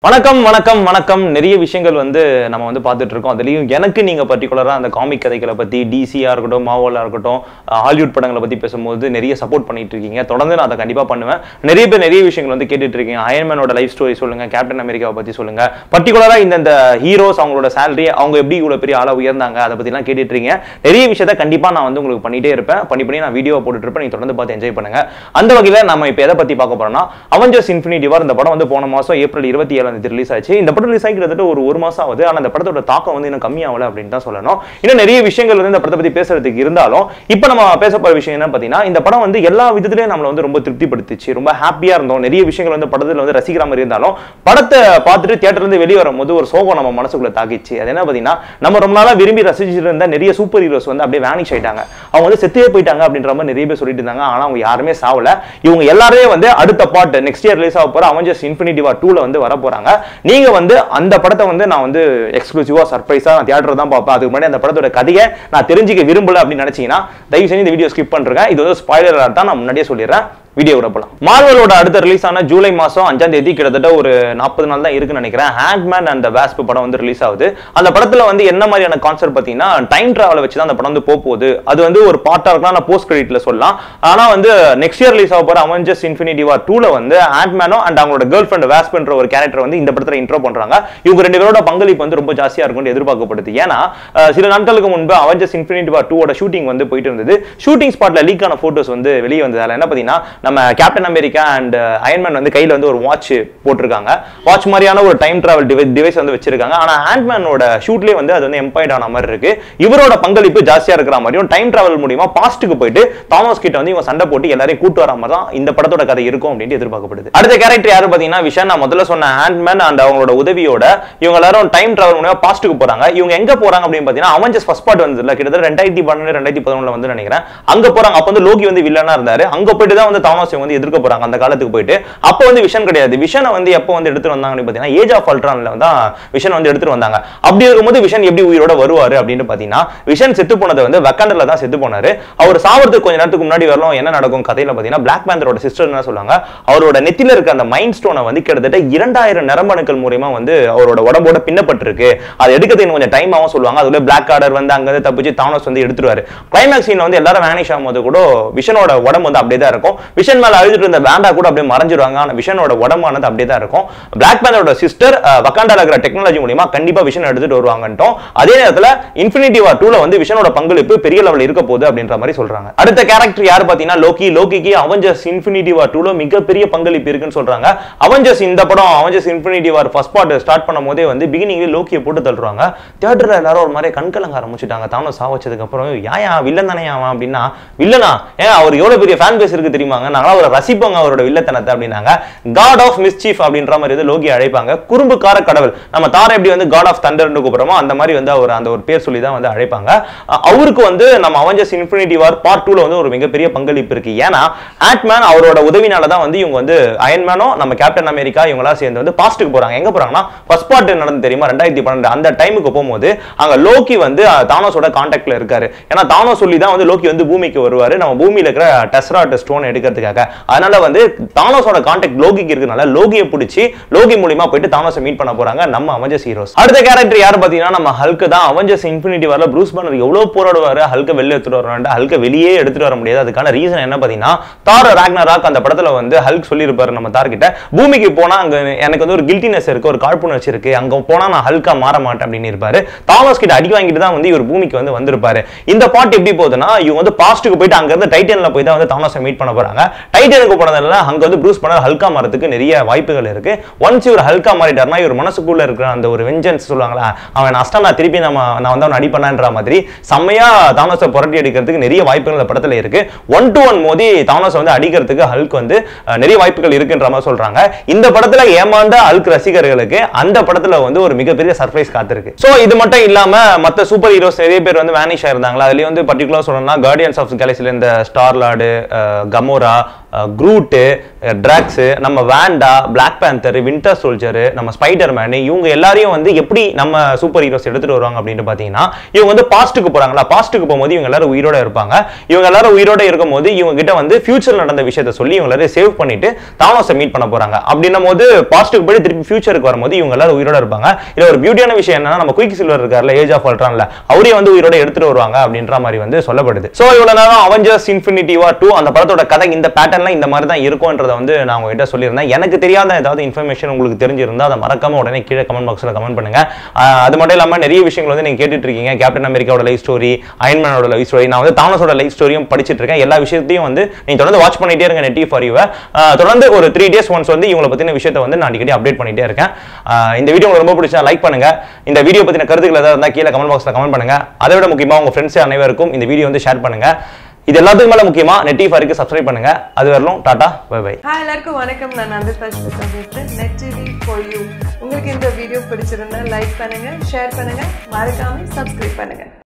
வணக்கம் வணக்கம் வணக்கம் நிறைய விஷயங்கள் வந்து நம்ம வந்து பார்த்துட்டு இருக்கோம் அதுலேயும் எனக்கு நீங்கள் பர்டிகுலராக அந்த காமிக் கதைகளை பற்றி டிசியாக இருக்கட்டும் மாவோலாக இருக்கட்டும் அஹ் ஹாலிவுட் படங்களை பற்றி பேசும்போது நிறைய சப்போர்ட் பண்ணிட்டு இருக்கீங்க தொடர்ந்து நான் அதை கண்டிப்பாக பண்ணுவேன் நிறைய பேர் நிறைய விஷயங்கள் வந்து கேட்டுட்டு இருக்கீங்க அயன்மேனோட லைஃப் ஸ்டோரி சொல்லுங்கள் கேப்டன் அமெரிக்காவை பற்றி சொல்லுங்கள் பர்டிகுலராக இந்த இந்த ஹீரோஸ் அவங்களோட சேலரி அவங்க எப்படி இவ்வளோ பெரிய ஆளாக உயர்ந்தாங்க அதை பற்றிலாம் கேட்டுட்டு இருக்கீங்க நிறைய விஷயத்த கண்டிப்பாக நான் வந்து உங்களுக்கு பண்ணிட்டே இருப்பேன் பண்ணி பண்ணி நான் வீடியோ போட்டுட்டு இருப்பேன் நீங்கள் தொடர்ந்து பார்த்து என்ஜாய் பண்ணுங்க அந்த வகையில் நம்ம இப்போ எதை பற்றி பார்க்க போறோம்னா அவெஞ்சர்ஸ் இன்ஃபினிட்டி வார் இந்த படம் வந்து போன மாதம் ஏப்ரல் இருபத்தி ஏழாம் தேதி ரிலீஸ் ஆச்சு இந்த படம் ரிலீஸ் ஆகி கிட்டத்தட்ட ஒரு ஒரு மாசம் ஆகுது ஆனால் அந்த படத்தோட தாக்கம் வந்து இன்னும் கம்மியாகல அப்படின்னு தான் சொல்லணும் இன்னும் நிறைய விஷயங்கள் வந்து இந்த படத்தை பற்றி பேசுறதுக்கு இருந்தாலும் இப்போ நம்ம பேச போகிற விஷயம் என்ன பார்த்தீங்கன்னா இந்த படம் வந்து எல்லா விதத்துலையும் நம்மளை வந்து ரொம்ப திருப்திப்படுத்துச்சு ரொம்ப ஹாப்பியாக இருந்தோம் நிறைய விஷயங்கள் வந்து படத்தில் வந்து ரசிக்கிற மாதிரி இருந்தாலும் படத்தை பார்த்துட்டு தியேட்டர்லேருந்து வெளியே வரும்போது ஒரு சோகம் நம்ம மனசுக்குள்ள தாக்கிச்சு அது என்ன பார்த்தீங்கன்னா நம்ம ரொம்ப நாளாக விரும்பி ரசிச்சுட்டு இருந்த நிறைய சூப்பர் ஹீரோஸ் வந்து அப்படியே வேனிஷ் ஆயிட்டாங்க அவங்க வந்து செத்தே போயிட்டாங்க அப்படின்ற மாதிரி நிறைய பேர் சொல்லிட்டு இருந்தாங்க ஆனால் அவங்க யாருமே சாவல இவங்க எல்லாருமே வந்து அடுத்த பாட்டு நெக்ஸ்ட் இயர் ரிலீஸ் ஆக போற அவெஞ்சர்ஸ் இன்ஃபினிட்டி வார் டூல வந்து வர போறாங்க நீங்க வந்து அந்த படத்தை வந்து நான் வந்து எக்ஸ்க்ளூசிவா சர்ப்ரைஸா நான் தியேட்டர் தான் பார்ப்பேன் அதுக்கு முன்னாடி அந்த படத்தோட கதையை நான் தெரிஞ்சுக்க விரும்பல அப்படின்னு நினைச்சீங்கன்னா தயவு செஞ்சு இந்த வீடியோ ஸ்கிப் பண்றேங்க இது வந்து ஸ்பாய்லர் தான் நான் முன்னாடியே சொல்லிடுறேன் வீடியோ போலாம் மார்வலோட அடுத்த ரிலீஸ் ஆன ஜூலை மாசம் அஞ்சாம் தேதி கிட்டத்தட்ட ஒரு நாற்பது நாள் தான் இருக்குன்னு நினைக்கிறேன் ஹேண்ட்மேன் அண்ட் வேஸ்ப் படம் வந்து ரிலீஸ் ஆகுது அந்த படத்துல வந்து என்ன மாதிரியான கான்செப்ட் பார்த்தீங்கன்னா டைம் டிராவலை வச்சு தான் அந்த படம் வந்து போக போகுது அது வந்து ஒரு பார்ட்டா இருக்கலாம் நான் போஸ்ட் கிரெடிட்ல சொல்லலாம் ஆனா வந்து நெக்ஸ்ட் இயர் ரிலீஸ் ஆக போற அவெஞ்சர்ஸ் இன்ஃபினிட்டி வார் டூல வந்து ஹேண்ட்மேனும் அண்ட் அவங்களோட கேர்ள் ஃபிரெண்ட் வேஸ்ப்ன்ற ஒரு கேரக்டர் வந்து இந்த படத்துல இன்ட்ரோ பண்றாங்க இவங்க ரெண்டு பேரோட பங்களிப்பு வந்து ரொம்ப ஜாஸ்தியா இருக்கும்னு எதிர்பார்க்கப்படுது ஏன்னா அஹ், சில நாட்களுக்கு முன்பு அவெஞ்சர்ஸ் இன்ஃபினிட்டி வார் டூவோட ஷூட்டிங் வந்து போயிட்டு இருந்தது ஷூட்டிங் ஸ்பாட்ல லீக் ஆன போட்டோஸ் வந்து வெளியே வந்தது அதில் என்ன பார்த்தீங்கன்னா நம்ம கேப்டன் அமெரிக்கா அண்ட் அயன்மேன் வந்து கையில் வந்து ஒரு வாட்ச் போட்டிருக்காங்க வாட்ச் மாதிரியான ஒரு டைம் டிராவல் டிவைஸ் வந்து வச்சிருக்காங்க ஆனால் ஹேண்ட்மேனோட ஷூட்லேயே வந்து அது வந்து எம்பாய்ட் ஆன மாதிரி இருக்கு இவரோட பங்களிப்பு ஜாஸ்தியா இருக்கிற மாதிரியும் டைம் டிராவல் மூலியமா பாஸ்ட்டுக்கு போயிட்டு தாமஸ் கிட்ட வந்து இவங்க சண்டை போட்டு எல்லாரையும் கூட்டு வர மாதிரி தான் இந்த படத்தோட கதை இருக்கும் அப்படின்ட்டு எதிர்பார்க்கப்படுது அடுத்த கேரக்டர் யாரு பார்த்தீங்கன்னா விஷன் நான் முதல்ல சொன்ன ஹேண்ட்மேன் அண்ட் அவங்களோட உதவியோட இவங்க எல்லாரும் டைம் டிராவல் மூலியமா பாஸ்ட்டுக்கு போறாங்க இவங்க எங்க போறாங்க அப்படின்னு பார்த்தீங்கன்னா அவஞ்சஸ் ஃபர்ஸ்ட் பார்ட் வந்து கிட்டத்தட்ட ரெண்டாயிரத்தி பன்னெண்டு ரெண்டாயிரத்தி பதினொன்றுல வந்து நினைக்கிறேன் அங்க போறாங்க அப்போ வந்து லோகி வந்து வில்லனா இருந்தாரு அங்க போயிட்டு தான் வந்து தாமஸ் இவங்க வந்து எதிர்க்க போறாங்க அந்த காலத்துக்கு போயிட்டு அப்போ வந்து விஷன் கிடையாது விஷனை வந்து எப்போ வந்து எடுத்துட்டு வந்தாங்க அப்படின்னு பார்த்தீங்கன்னா ஏஜ் ஆஃப் அல்ட்ரான்ல தான் விஷன் வந்து எடுத்துட்டு வந்தாங்க அப்படி இருக்கும்போது விஷன் எப்படி உயிரோட வருவாரு அப்படின்னு பார்த்தீங்கன்னா விஷன் செத்து போனது வந்து வெக்கண்டர்ல தான் செத்து போனாரு அவர் சாவறதுக்கு கொஞ்ச நேரத்துக்கு முன்னாடி வரலாம் என்ன நடக்கும் கதையில பார்த்தீங்கன்னா பிளாக் பேந்தரோட சிஸ்டர் என்ன சொல்லுவாங்க அவரோட நெத்தில இருக்க அந்த மைண்ட் ஸ்டோனை வந்து கிட்டத்தட்ட இரண்டாயிரம் நரம்பணுக்கள் மூலியமா வந்து அவரோட உடம்போட பின்னப்பட்டிருக்கு அது எடுக்கிறதுக்கு இன்னும் கொஞ்சம் டைம் ஆகும் சொல்லுவாங்க அதுல பிளாக் ஆர்டர் வந்து அங்க இருந்து தப்பிச்சு தானோஸ் வந்து எடுத்துருவாரு கிளைமேக்ஸ் சீன் வந்து எல்லாரும் வேனிஷ் ஆகும்போது கூட விஷனோட உடம்பு வந்து அப்படியே தான் இருக்கும் விஷன் மேல அழுதுட்டு இருந்த பேண்டா கூட அப்படியே மறைஞ்சிருவாங்க ஆனா விஷனோட உடம்பானது அப்படியே தான் இருக்கும் பிளாக் பேந்தரோட சிஸ்டர் வக்காண்டால இருக்கிற டெக்னாலஜி மூலியமா கண்டிப்பா விஷன் எடுத்துட்டு வருவாங்கன்ட்டும் அதே நேரத்துல இன்ஃபினிட்டி வார் டூல வந்து விஷனோட பங்களிப்பு பெரிய லெவல் இருக்க போகுது அப்படின்ற மாதிரி சொல்றாங்க அடுத்த கேரக்டர் யார் பாத்தீங்கன்னா லோக்கி லோக்கிக்கு அவெஞ்சர்ஸ் இன்ஃபினிட்டி வார் டூல மிகப்பெரிய பங்களிப்பு இருக்குன்னு சொல்றாங்க அவெஞ்சர்ஸ் இந்த படம் Avengers Infinity War first part start பண்ணும் போதே வந்து பிகினிங்ல லோக்கியை போட்டு தள்ளுறாங்க தியேட்டர்ல எல்லாரும் ஒரு மாதிரி கண்கலங்க ஆரம்பிச்சுட்டாங்க தானோஸ் சாவச்சதுக்கு அப்புறம் யாயா வில்லன் தானே அவன் அப்படின்னா வில்லனா ஏன் அவர் எவ்வளவு பெரிய ஃபேன் பேஸ் இருக்கு தெரியுமாங்க நாங்களாம் அவரை ரசிப்போங்க அவரோட வில்லத்தனத்தை அப்படின்னாங்க காட் ஆஃப் மிஸ்சீஃப் அப்படின்ற மாதிரி வந்து லோகி அழைப்பாங்க குறும்புக்கார கடவுள் நம்ம தாரை எப்படி வந்து காட் ஆஃப் தண்டர்னு கூப்பிடுறோமோ அந்த மாதிரி வந்து அவர் அந்த ஒரு பேர் சொல்லி தான் வந்து அழைப்பாங்க அஹ் அவருக்கு வந்து நம்ம அவெஞ்சர்ஸ் இன்ஃபினிட்டி வார் பார்ட் டூல வந்து ஒரு மிகப்பெரிய பங்களிப்பு இருக்கு ஏன்னா ஆட்மேன் அவரோட உதவினால தான் வந்து இவங்க வந்து அயன்மேனும் நம்ம கேப்டன் அமெரிக்கா இவங்களாம் சேர்ந்து வந்து பாஸ்ட்டுக்கு போறாங்க எங்க போறாங்கன்னா ஃபர்ஸ்ட் பார்ட் நடந்து தெரியுமா ரெண்டாயிரத்தி பன்னெண்டு அந்த டைமுக்கு போகும்போது அங்க லோக்கி வந்து அஹ், தானோஸோட கான்டாக்ட்ல இருக்காரு ஏன்னா தானோஸ் சொல்லி தான் வந்து லோக்கி வந்து பூமிக்கு வருவாரு நம்ம பூமியில இருக்கிற டெஸ்ராட் ஸ்டோன் எடுக்கிறதுக்காக அதனால வந்து தானோஸோட கான்டாக்ட் லோகிக்கு இருக்கனால லோகியை பிடிச்சி லோகி மூலியமா போயிட்டு தானோஸை மீட் பண்ண போறாங்க நம்ம அவெஞ்சர்ஸ் ஹீரோஸ் அடுத்த கேரக்டர் யாரு பாத்தீங்கன்னா நம்ம ஹல்க் தான் அவெஞ்சர்ஸ் இன்ஃபினிட்டி வரல ப்ரூஸ் பண்ணர் எவ்வளவு போராடுவாரு ஹல்க வெளில எடுத்துட்டு வரணும் ஹல்க வெளியே எடுத்துட்டு வர முடியாது அதுக்கான ரீசன் என்ன பாத்தீங்கன்னா தார் ராக்னராக் அந்த படத்துல வந்து ஹல்க் சொல்லியிருப்பாரு நம்ம தார் கிட்ட பூமிக்கு போனா அங்க எனக்கு வந்து ஒரு கில்ட்டினஸ் இருக்கு ஒரு காழ்ப்புணர்ச்சி இருக்கு அங்க போனா நான் ஹல்கா மாற மாட்டேன் அப்படின்னு இருப்பாரு தாமஸ் கிட்ட அடி வாங்கிட்டு தான் வந்து இவர் பூமிக்கு வந்து வந்திருப்பாரு இந்த பாட்டு எப்படி போகுதுன்னா இவங்க வந்து பாஸ்ட்டுக்கு போயிட்டு அங்க இருந்து டைட்டன்ல போய் தான் வந்து தாமஸை மீட் பண்ண போறாங்க டைட்டனுக்கு போனதுனால அங்க வந்து ப்ரூஸ் பண்ணர் ஹல்கா மாறதுக்கு நிறைய வாய்ப்புகள் இருக்கு ஒன்ஸ் இவர் ஹல்கா மாறிட்டார்னா இவர் மனசுக்குள்ள இருக்கிற அந்த ஒரு வெஞ்சன்ஸ் சொல்லுவாங்களா அவன் அஷ்டம் நான் திருப்பி நம்ம நான் வந்து அவன் அடி பண்ணான்ற மாதிரி செம்மையா தாமஸை புரட்டி அடிக்கிறதுக்கு நிறைய வாய்ப்புகள் இந்த படத்துல இருக்கு ஒன் டு ஒன் மோதி தாமஸ் வந்து அடிக்கிறதுக்கு ஹல்க் வந்து அஹ், நிறைய வாய்ப்புகள் இருக்குன்ற மாதிரி சொல்றாங்க இந்த படத்துல ஏமாந்த ஹல்க் ரசிகர்களுக்கு அந்த படத்துல வந்து ஒரு மிகப்பெரிய சர்ப்ரைஸ் காத்திருக்கு சோ இது மட்டும் இல்லாம மத்த சூப்பர் ஹீரோஸ் நிறைய பேர் வந்து வேனிஷ் ஆயிருந்தாங்களா அதுலயும் வந்து பர்டிகுலர் சொல்லணும்னா கார்டியன்ஸ் ஆஃப் கேலக்சில இந்த Star Lord Gamora Groot Drax நம்ம Wanda Black Panther Winter Soldier நம்ம ஸ்பைடர் மேனு இவங்க எல்லாரையும் வந்து எப்படி நம்ம சூப்பர் ஹீரோஸ் எடுத்துட்டு வருவாங்க அப்படின்ட்டு பார்த்தீங்கன்னா இவங்க வந்து பாஸ்ட்டுக்கு போறாங்களா பாஸ்ட்டுக்கு போகும்போது இவங்க எல்லாரும் உயிரோட இருப்பாங்க இவங்க எல்லாரும் உயிரோட இருக்கும்போது இவங்க கிட்ட வந்து ஃபியூச்சர் நடந்த விஷயத்த சொல்லி இவங்க எல்லாரும் சேவ் பண்ணிட்டு தானோஸை மீட் பண்ண போறாங்க அப்படின்னும் போது பாஸ்ட்டுக்கு போய் திருப்பி ஃபியூச்சருக்கு வரும்போது இவங்க எல்லாரும் உயிரோட இருப்பாங்க இதுல ஒரு பியூட்டியான விஷயம் என்னன்னா நம்ம குயிக் சில்வர் இருக்கார்ல ஏஜ் ஆஃப் அல்ட்ரான்ல அவரே வந்து உயிரோட எடுத்துட்டு வருவாங்க அப்படின்ற மாதிரி வந்து சொல்லப்படுது சோ இவ்வளவு நேரம் அவெஞ்சர்ஸ் இன்ஃபினிட்டி வார் டூ அந்த படத்தோட கதை இந்த பேட்டர்ன்ல இந்த மாதிரி தான் இருக்கும்ன்றத வந்து நான் உங்ககிட்ட சொல்லியிருந்தேன் எனக்கு தெரியாத ஏதாவது இன்ஃபர்மேஷன் உங்களுக்கு தெரிஞ்சிருந்தா அதை மறக்காம உடனே கீழே கமெண்ட் பாக்ஸ்ல கமெண்ட் பண்ணுங்க ஆஹ் அது மட்டும் இல்லாம நிறைய விஷயங்கள் வந்து நீங்க கேட்டுட்டு இருக்கீங்க கேப்டன் அமெரிக்காவோட லைஃப் ஸ்டோரி அயன்மேனோட லைஃப் ஸ்டோரி நான் வந்து தானஸோட லைஃப் ஸ்டோரியும் படிச்சிட்டு இருக்கேன் எல்லா விஷயத்தையும் வந்து நீங்க தொடர்ந்து வாட்ச் பண்ணிட்டே இருங்க நெட்டி ஃபார் யூவை தொடர்ந்து ஒரு த்ரீ டேஸ் ஒன்ஸ் வந்து இவங்களை பத்தின விஷயத்தை வந்து நான் அடிக்கடி அப்டேட் பண்ணிட்டே இருக்கேன் ஆஹ் இந்த வீடியோ உங்களுக்கு ரொம்ப பிடிச்சா லைக் பண்ணுங்க இந்த வீடியோ பத்தின கருத்துக்கள் ஏதாவது இருந்தால் கீழே கமெண்ட் பாக்ஸ்ல கமெண்ட் பண்ணுங்க அதை விட முக்கியமா உங்க ஃப்ரெண்ட்ஸ் அனைவருக்கும் இந்த வீடியோ வந்து ஷேர் பண்ணுங்க இது எல்லாத்துக்கும் மேல முக்கியமா நெட்டி ஃபாருக்கு சப்ஸ்கிரைப் பண்ணுங்க அது வரலும் டாடா பை பை ஹாய் எல்லாருக்கும் வணக்கம் நான் நந்திதா ஸ்மிதா பேசுகிறேன் நெட் டிவி ஃபார் யூ உங்களுக்கு இந்த வீடியோ பிடிச்சிருந்தா லைக் பண்ணுங்க ஷேர் பண்ணுங்க மறக்காம சப்ஸ்கிரைப் பண்ணுங்க